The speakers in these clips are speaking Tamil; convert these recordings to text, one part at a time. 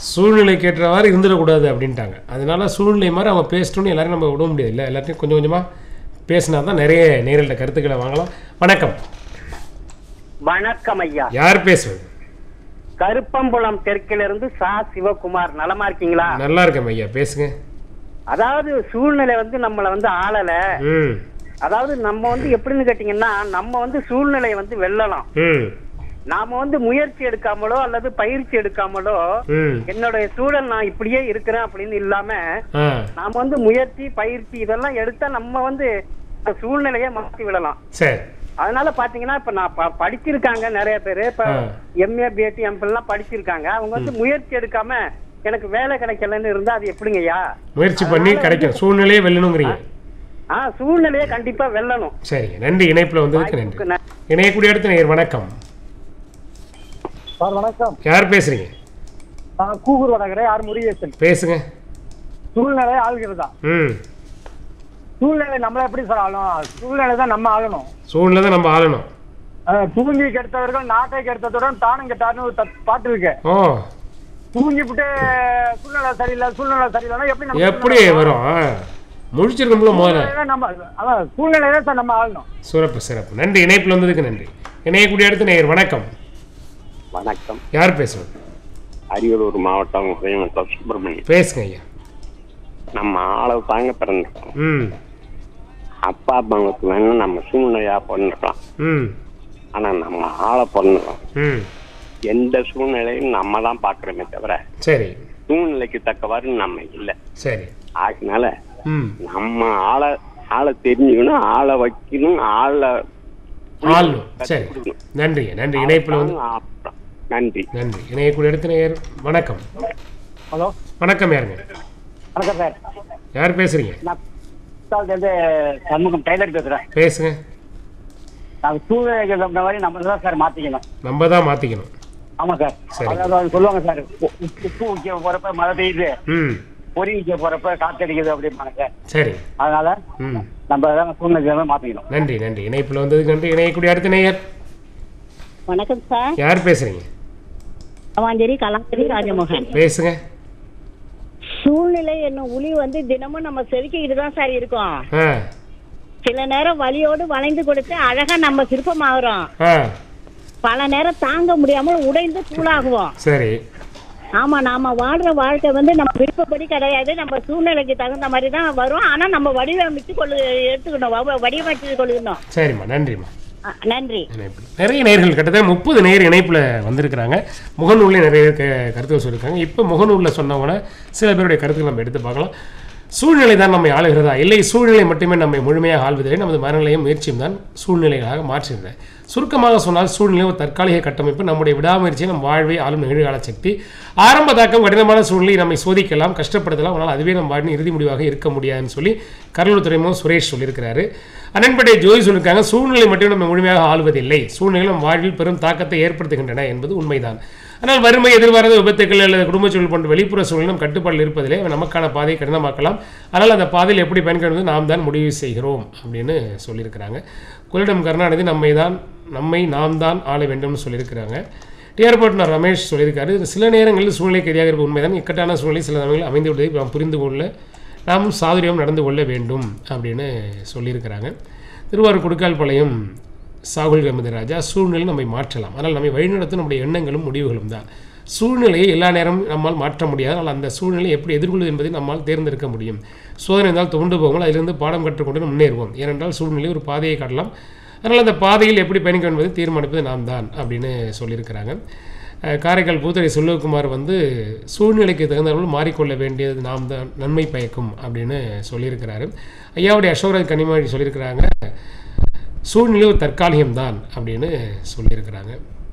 சூழ்நிலைக்கு ஏற்றவாறு இருந்துடக்கூடாது அப்படின்ட்டாங்க அதனால சூழ்நிலை மாதிரி அவங்க பேசணும்னு எல்லாரும் நம்ம விட முடியாது இல்லை எல்லாத்தையும் கொஞ்சம் கொஞ்சமாக பேசினா தான் நிறைய நேரில் கருத்துக்களை வாங்கலாம் வணக்கம் வணக்கம் ஐயா யார் பேசுவது கருப்பம்புலம் தெற்கிலிருந்து சா சிவகுமார் நலமா இருக்கீங்களா நல்லா இருக்கேன் ஐயா பேசுங்க அதாவது சூழ்நிலை வந்து நம்மள வந்து ஆளல ம் அதாவது நம்ம வந்து எப்படின்னு கேட்டீங்கன்னா நம்ம வந்து சூழ்நிலையை வந்து வெல்லலாம் ம் நாம வந்து முயற்சி எடுக்காமலோ அல்லது பயிற்சி எடுக்காமலோ ம் என்னுடைய சூழல் நான் இப்படியே இருக்கிறேன் அப்படின்னு இல்லாம ஆ நாம வந்து முயற்சி பயிற்சி இதெல்லாம் எடுத்தா நம்ம வந்து இந்த சூழ்நிலையை மாற்றி விடலாம் சரி அதனால பாத்தீங்கன்னா இப்ப நான் ப- படிச்சிருக்காங்க நிறைய பேரு இப்ப ஆ. எம்ஏ பிஎட்டி எம்பி எல்லாம் படிச்சிருக்காங்க அவங்க வந்து முயற்சி எடுக்காம எனக்கு வேலை கிடைக்கலன்னு இருந்தா அது எப்படிங்கய்யா முயற்சி பண்ணி கிடைக்கும் சூழ்நிலையே வெல்லணுங்கிறீங்க ஆ சூழ்நிலையை கண்டிப்பா வெல்லணும் சரிங்க நன்றி இணைப்பில் வந்ததுக்கு நன்றி வாய்ப்புக்கு நன்றி. இணையக்கூடிய அடுத்த நேர் வணக்கம் சார் வணக்கம் யார் பேசுறீங்க நான் கூகுர் வடகரை ஆர் முருகேசன் பேசுங்க சூழ்நிலை ஆள்கிறதா ம் சூழ்நிலை நம்மள எப்படி சார் ஆளும் சூழ்நிலை தான் நம்ம ஆளணும் சூழ்நிலை தான் நம்ம ஆளணும் அஹ், தூங்கி கெடுத்தவர்கள் நாட்டை கெடுத்ததுடன் தானும் கெட்டாருன்னு ஒரு தத்- பாட்டு இருக்கு ஓ தூங்கி விட்டு சூழ்நிலை சரியில்லை சூழ்நிலை சரியில்லைன்னா எப்படி நம்ம எப்படி வரும் ஆ, முழிச்சிருக்கோம்ல முதல்ல சூழ்நிலை தான் நம்ம அதான் சூழ்நிலை தான் சார் நம்ம ஆளணும் சிறப்பு சிறப்பு நன்றி இணைப்பில் வந்ததுக்கு நன்றி இணையக்கூடிய அடுத்த நேர் வணக்கம் வணக்கம் யார் பேசுவது அரியலூர் மாவட்டம் உதயமட்டம் சுப்பிரமணியம் பேசுங்க ஐயா நம்ம ஆளை தாங்க பிறந்திருக்கோம் ம் அப்பா அம்மாவுக்கு வேணா நம்ம சூழ்நிலையா பிறந்திருக்கலாம் ம் ஆனா நம்ம ஆளை பிறந்திருக்கோம் ம் எந்த சூழ்நிலையும் நம்ம தான் பாக்குறோமே தவிர சரி சூழ்நிலைக்கு தக்கவாறு நம்ம இல்லை சரி அதனால ம் நம்ம ஆளை ஆளை தெரிஞ்சுக்கணும் ஆளை வைக்கணும் ஆளை ஆளும் சரி நன்றி நன்றி இணைப்பில் வந்து அப்புறம் நன்றி நன்றி இணையக்கூடிய அடுத்த நேர் வணக்கம் ஹலோ வணக்கம் யாருங்க வணக்கம் சார் யார் பேசுறீங்க நான் வந்து சண்முகம் டெய்லர் பேசுறேன் பேசுங்க நாங்கள் சூழ்நிலைக்கு தகுந்த மாதிரி நம்ம தான் சார் மாத்திக்கணும் நம்ம தான் மாற்றிக்கணும் ஆமா சார் சரி. அதாவது அவங்க சொல்லுவாங்க சார் உ- உப்பு உப்பு வைக்க போறப்ப மழை பெய்யுது ம் பொறி வைக்க போறப்ப காத்தடிக்குது அப்படிம்பாங்க சார் சரி அதனால ம் நம்ம தான் சூழ்நிலை தகுந்த மாதிரி மாத்திக்கணும் நன்றி நன்றி இணைப்பில் வந்ததுக்கு நன்றி இணையக்கூடிய அடுத்த நேயர் வணக்கம் சார் யார் பேசுறீங்க அவாஞ்சேரி கலாஞ்சேரி ராஜமோகன் பேசுங்க சூழ்நிலை என்னும் உளி வந்து தினமும் நம்ம செதுக்கிக்கிட்டு தான் சார் இருக்கோம் ஆ சில நேரம் வலியோடு வளைந்து கொடுத்து அழகா நம்ம சிற்பமாகறோம் ஆ பல நேரம் தாங்க முடியாமல் உடைந்து தூளாகுவோம் சரி ஆமா நாம வாழ்ற வாழ்க்கை வந்து நம்ம விருப்பப்படி கிடையாது நம்ம சூழ்நிலைக்கு தகுந்த மாதிரி தான் வரும் ஆனா நம்ம வடிவமைத்து கொள்ளு எடுத்துக்கணும் வ- வடிவமைத்து கொள்ளணும் சரிம்மா நன்றிம்மா அ, நன்றி இணைப்பில் நிறைய நேர்கள் கிட்டத்தட்ட முப்பது நேர் இணைப்பில் வந்திருக்கிறாங்க முகநூலில் நிறைய க கருத்துக்கள் சொல்லியிருக்காங்க இப்போ முகநூலில் சொன்னவங்க சில பேருடைய கருத்துக்கள் நம்ம எடுத்து பார்க்கலாம் சூழ்நிலை தான் நம்மை ஆளுகிறதா இல்லை சூழ்நிலை மட்டுமே நம்மை முழுமையாக ஆள்வதில்லை நமது மனநிலையும் முயற்சியும் தான் சூழ்நிலைகளாக மாற்றுகிறது சுருக்கமாக சொன்னால் சூழ்நிலை ஒரு தற்காலிக கட்டமைப்பு நம்முடைய விடாமுயற்சி நம் வாழ்வை ஆளும் நிகழ்கால சக்தி ஆரம்ப தாக்கம் கடினமான சூழ்நிலை நம்மை சோதிக்கலாம் கஷ்டப்படுத்தலாம் ஆனால் அதுவே நம் வாழ்வின் இறுதி முடிவாக இருக்க முடியாதுன்னு சொல்லி கடலூர் துறைமுகம் சுரேஷ் சொல்லியிருக்கிறாரு அண்ணன்பேட்டை ஜோதி சொல்லியிருக்காங்க சூழ்நிலை மட்டும் நம்ம முழுமையாக ஆளுவதில்லை சூழ்நிலை நம் வாழ்வில் பெரும் தாக்கத்தை ஏற்படுத்துகின்றன என்பது உண்மைதான் ஆனால் வறுமை எதிர்பாராத விபத்துக்கள் அல்லது குடும்ப சூழல் போன்ற வெளிப்புற சூழல் நம் கட்டுப்பாட்டில் இருப்பதிலே அவை நமக்கான பாதையை கடினமாக்கலாம் ஆனால் அந்த பாதையில் எப்படி பயன்படுவது நாம் தான் முடிவு செய்கிறோம் அப்படின்னு சொல்லியிருக்கிறாங்க கொள்ளிடம் கருணாநிதி நம்மை தான் நம்மை நாம் தான் ஆள வேண்டும்னு சொல்லியிருக்கிறாங்க டிஆர் பட்னர் ரமேஷ் சொல்லியிருக்காரு சில நேரங்களில் சூழ்நிலைக்கு எதிராக இருப்பது உண்மைதான் இக்கட்டான சூழ்நிலை சில சமயங்களில் அமைந்து விடுவதை நாம் புரிந்து கொள்ள நாம் சாதுரியம் நடந்து கொள்ள வேண்டும் அப்படின்னு சொல்லியிருக்கிறாங்க திருவாரூர் கொடுக்கால்பாளையம் சாகுல் கமது ராஜா சூழ்நிலை நம்மை மாற்றலாம் ஆனால் நம்மை வழிநடத்தும் நம்முடைய எண்ணங்களும் முடிவுகளும் தான் சூழ்நிலையை எல்லா நேரமும் நம்மால் மாற்ற முடியாது ஆனால் அந்த சூழ்நிலையை எப்படி எதிர்கொள்வது என்பதை நம்மால் தேர்ந்தெடுக்க முடியும் சோதனை இருந்தால் துவண்டு போவோம் அதிலிருந்து பாடம் கற்றுக்கொண்டு முன்னேறுவோம் ஏனென்றால் சூழ்நிலை ஒரு பாதையை காட்டலாம் அதனால் அந்த பாதையில் எப்படி பயணிக்க என்பதை தீர்மானிப்பது நாம் தான் அப்படின்னு சொல்லியிருக்கிறாங்க அஹ் காரைக்கால் பூத்தரை செல்வகுமார் வந்து சூழ்நிலைக்கு தகுந்தவர்கள் மாறிக்கொள்ள வேண்டியது நாம் தான் நன்மை பயக்கும் அப்படின்னு சொல்லியிருக்கிறாரு ஐயாவுடைய அசோகராஜ் கனிமாடி சொல்லியிருக்கிறாங்க சூழ்நிலை ஒரு தற்காலிகம்தான் அப்படின்னு சொல்லியிருக்கிறாங்க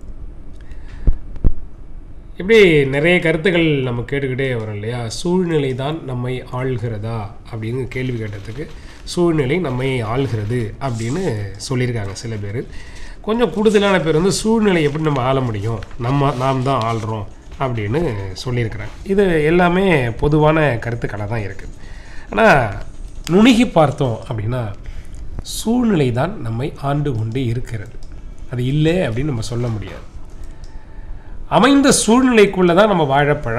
இப்படி நிறைய கருத்துக்கள் நம்ம கேட்டுக்கிட்டே வரோம் இல்லையா சூழ்நிலை தான் நம்மை ஆள்கிறதா அப்படின்னு கேள்வி கேட்டதுக்கு சூழ்நிலை நம்மை ஆள்கிறது அப்படின்னு சொல்லியிருக்காங்க சில பேர் கொஞ்சம் கூடுதலான பேர் வந்து சூழ்நிலை எப்படி நம்ம ஆள முடியும் நம்ம நாம் தான் ஆள்றோம் அப்படின்னு சொல்லியிருக்கிறாங்க இது எல்லாமே பொதுவான கருத்துக்களாக தான் இருக்குது ஆனால் நுணுகி பார்த்தோம் அப்படின்னா சூழ்நிலை தான் நம்மை ஆண்டு கொண்டு இருக்கிறது அது இல்லை அப்படின்னு நம்ம சொல்ல முடியாது அமைந்த சூழ்நிலைக்குள்ளே தான் நம்ம வாழ பழ